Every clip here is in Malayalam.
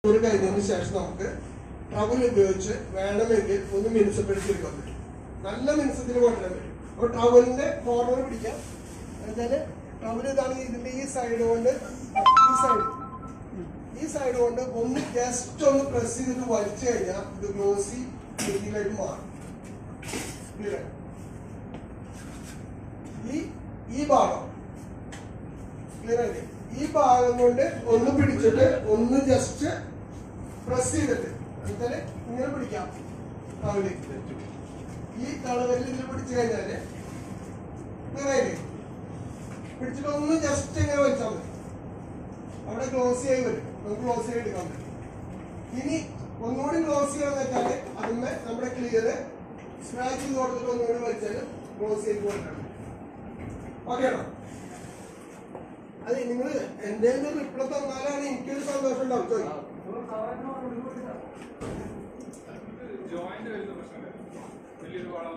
ഒരു കഴിഞ്ഞതിന് ശേഷം നമുക്ക് ട്രബിൾ ഉപയോഗിച്ച് വേണമെങ്കിൽ ഒന്ന് മിനുസപ്പെടുത്തിയെടുക്കാൻ പറ്റും നല്ല മിനുസത്തിന് കൊണ്ടുവരാൻ പറ്റും അപ്പൊ ട്രവലിന്റെ കോർണർ പിടിക്കാം എന്നുവെച്ചാല് ട്രവൽ ഇതാണ് ഇതിന്റെ ഈ സൈഡ് കൊണ്ട് ഈ സൈഡ് ഈ സൈഡ് കൊണ്ട് ഒന്ന് ജസ്റ്റ് ഒന്ന് പ്രസ് ചെയ്തിട്ട് വലിച്ചു കഴിഞ്ഞാൽ ഇത് ഗ്ലോസി മെറ്റീരിയലായിട്ട് മാറും Clear ആയോ? ഈ ഈ ഭാഗം ക്ലിയർ അല്ലേ ഈ ഭാഗം കൊണ്ട് ഒന്ന് പിടിച്ചിട്ട് ഒന്ന് ജസ്റ്റ് പ്രസ് ചെയ്തിട്ട് എന്നിട്ട് ഇങ്ങനെ പിടിക്കാം അവല് ഈ കളവരിൽ ഇതിൽ പിടിച്ചു കഴിഞ്ഞാല് ക്ലിയർ ആയില്ലേ പിടിച്ചിട്ട് ഒന്ന് ജസ്റ്റ് ഇങ്ങനെ വെച്ചാൽ മതി അവിടെ ക്ലോസ് ചെയ്ത് വരും നമുക്ക് ക്ലോസ് ചെയ്ത് എടുക്കാൻ പറ്റും ഇനി ഒന്നുകൂടി ക്ലോസ് ചെയ്യാന്ന് വെച്ചാല് അതിന്മേ നമ്മുടെ ക്ലിയർ സ്ക്രാച്ച് ചെയ്ത് കൊടുത്തിട്ട് ഒന്നുകൂടി വെച്ചാല് ക്ലോസ് ചെയ്ത് കൊടുക്കണം ഓക്കെ ആണോ അതെ നിങ്ങൾ എന്തെങ്കിലും ഒരു റിപ്ലൈ തന്നാലാണ് എനിക്കൊരു സന്തോഷം ഉണ്ടാവും ചോദിക്കാം ജോയിന്റ് വരുന്ന പ്രശ്നം വലിയൊരു വളം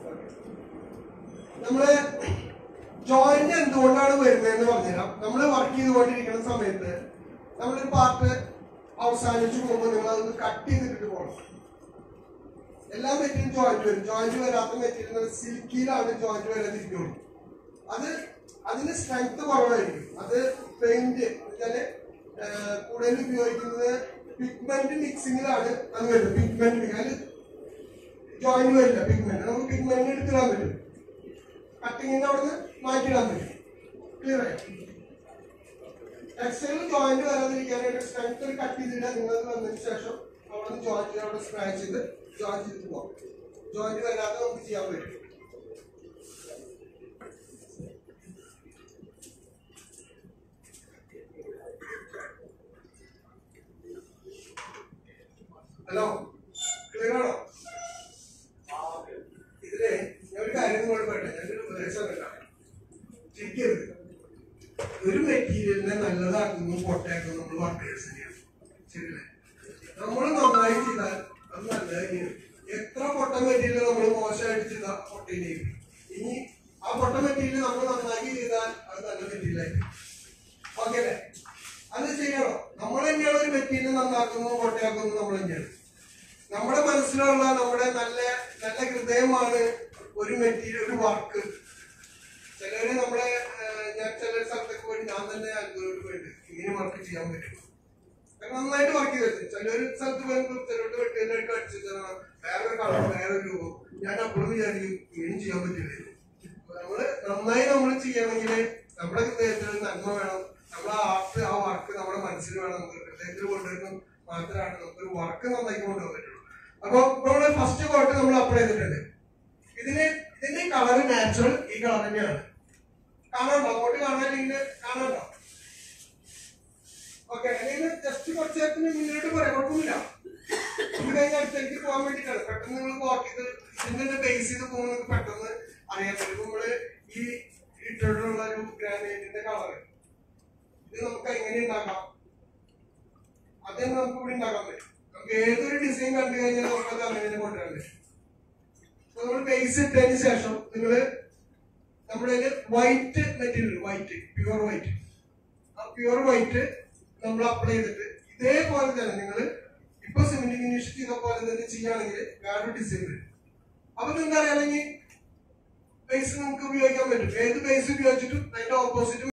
നമ്മള് ജോയിന്റ് എന്തുകൊണ്ടാണ് വരുന്നതെന്ന് പറഞ്ഞുതരാം നമ്മൾ വർക്ക് ചെയ്തുകൊണ്ടിരിക്കുന്ന സമയത്ത് നമ്മളൊരു പാർട്ട് അവസാനിച്ചു പോകുമ്പോൾ നിങ്ങൾ അതൊന്ന് കട്ട് ചെയ്തിട്ട് പോകണം എല്ലാ മെറ്റീരിയലും ജോയിന്റ് വരും ജോയിന്റ് വരാത്ത മെറ്റീരിയൽ സിൽക്കിയിലാണ് ജോയിന്റ് വരാതിരിക്കുള്ളൂ അത് അതിന് സ്ട്രെങ്ത് കുറവായിരിക്കും അത് പെയിന്റ് വെച്ചാല് കൂടുതൽ ഉപയോഗിക്കുന്നത് പിഗ്മെന്റ് മിക്സിങ്ങിലാണ് അത് വരുന്നത് പിഗ്മെന്റ് അതിൽ ജോയിന്റ് വരില്ല പിഗ്മെന്റ് നമുക്ക് പിഗ്മെന്റ് എടുത്തിടാൻ പറ്റും കട്ടിങ്ങിന്റെ അവിടെ നിന്ന് മാറ്റിയിടാൻ പറ്റും ക്ലിയർ ആയോ ടെക്സ്റ്റൈൽ ജോയിന്റ് വരാതിരിക്കാനായിട്ട് സ്ട്രെങ്ത് ഒരു കട്ട് ചെയ്തിട്ട് നിങ്ങൾ വന്നതിന് ശേഷം അവിടെ നിന്ന് ജോയിന്റ് അവിടെ സ്ക്രാച്ച് ചെയ്ത് ജോയിന്റ് ചെയ്ത് പോകാം ജോയിന്റ് വരാതെ നമുക്ക് ചെയ്യാൻ പറ്റും ഹലോ ക്ലിയർ ആണോ ഇതിലെ ഞാൻ ഒരു കാര്യം കൂടെ പറയട്ടെ ഞാനൊരു ഉപദേശം കേട്ടോ ചിരിക്കരുത് ഒരു മെറ്റീരിയലിനെ നല്ലതാക്കുന്നു പൊട്ടയാക്കുന്നു നമ്മൾ വർക്കേഴ്സ് തന്നെയാണ് ശരിയല്ലേ നമ്മൾ നന്നായി ചെയ്താൽ അത് നല്ല തന്നെയാണ് എത്ര പൊട്ട മെറ്റീരിയൽ നമ്മൾ മോശമായിട്ട് ചെയ്താൽ പൊട്ടയിലേക്ക് ഇനി ആ പൊട്ട മെറ്റീരിയൽ നമ്മൾ നന്നാക്കി ചെയ്താൽ അത് നല്ല മെറ്റീരിയൽ ആയിരിക്കും ഓക്കെ അല്ലേ അത് ചെയ്യണോ നമ്മൾ തന്നെയാണ് ഒരു മെറ്റീരിയൽ നന്നാക്കുന്നു പൊട്ടയാക്കുന്നു നമ്മൾ തന്നെയാണ് നമ്മുടെ മനസ്സിലുള്ള നമ്മുടെ നല്ല നല്ല ഹൃദയമാണ് ഒരു മെറ്റീരിയൽ ഒരു വർക്ക് ചിലര് നമ്മളെ ഏഹ്, ഞാൻ ചില സ്ഥലത്തൊക്കെ പോയി ഞാൻ തന്നെ അത്ഭുതമായിട്ട് പോയിട്ട് ഇങ്ങനെ വർക്ക് ചെയ്യാൻ പറ്റും കാരണം നന്നായിട്ട് വർക്ക് ചെയ്തത് ചിലര് സ്ഥലത്ത് പോയപ്പോൾ ചിലർക്ക് വെട്ടിയതായിട്ട് അടിച്ചത് വേറൊരു കളർ വേറൊരു രൂപം ഞാൻ അപ്പോഴും വിചാരിക്കും ഇങ്ങനെ ചെയ്യാൻ പറ്റില്ല നമ്മള് നന്നായി നമ്മൾ ചെയ്യണമെങ്കിൽ നമ്മുടെ ഹൃദയത്തിൽ ഒരു നന്മ വേണം നമ്മുടെ ആർട്ട് ആ വർക്ക് നമ്മുടെ മനസ്സിൽ വേണം നമുക്ക് ഹൃദയത്തിൽ കൊണ്ടുവരുമ്പോൾ മാത്രമാണ് നമുക്കൊരു വർക്ക് നന്നായി കൊണ്ടുപോകാൻ പറ്റുള്ളൂ അപ്പൊ നമ്മള് ഫസ്റ്റ് കോട്ട് നമ്മൾ അപ്ലൈ ചെയ്തിട്ടുണ്ട് ഇതിന് ഇതിന്റെ കളർ നാച്ചുറൽ ഈ കളർ തന്നെയാണ് കാണാണ്ടോ അങ്ങോട്ട് കാണാനില്ലെങ്കിൽ കാണാണ്ടോ ഓക്കെ അല്ലെങ്കിൽ ജസ്റ്റ് കുറച്ച് നേരത്തിന് മുന്നോട്ട് പറയാം കുഴപ്പമില്ല ഇത് കഴിഞ്ഞ അടുത്തേക്ക് പോകാൻ വേണ്ടിയിട്ടാണ് പെട്ടെന്ന് നിങ്ങൾ വാക്ക് ചെയ്ത് ഇതിന്റെ ബേസ് ചെയ്ത് പോകുമ്പോൾ നിങ്ങൾക്ക് പെട്ടെന്ന് അറിയാൻ പറ്റും നമ്മള് ഈ ഇട്ടിട്ടുള്ള ഒരു ഗ്രാനൈറ്റിന്റെ കളർ ഇത് നമുക്ക് എങ്ങനെ ഉണ്ടാക്കാം അത് തന്നെ നമുക്ക് ഇവിടെ ഉണ്ടാക്കാൻ പറ്റും നമുക്ക് ഏതൊരു ഡിസൈൻ കണ്ടു കഴിഞ്ഞാൽ നമുക്ക് അത് അങ്ങനെ കൊണ്ടുവരാൻ പറ്റും അപ്പൊ നമ്മൾ ബേസ് ഇട്ടതിന് ശേഷം നിങ്ങള് നമ്മുടെ white material white pure white ആ പ്യുവർ വൈറ്റ് നമ്മൾ അപ്ലൈ ചെയ്തിട്ട് ഇതേപോലെ തന്നെ നിങ്ങൾ ഇപ്പൊ സിമെന്റ് ഫിനിഷ് ചെയ്ത പോലെ തന്നെ ചെയ്യുകയാണെങ്കിൽ വേറൊരു ഡിസൈൻ വരും അപ്പൊ നിങ്ങൾക്ക് അറിയാമെങ്കിൽ ബേസ് നമുക്ക് ഉപയോഗിക്കാൻ പറ്റും ഏത് ബേസ് ഉപയോഗിച്ചിട്ടും അതിന്റെ ഓപ്പോസിറ്റ്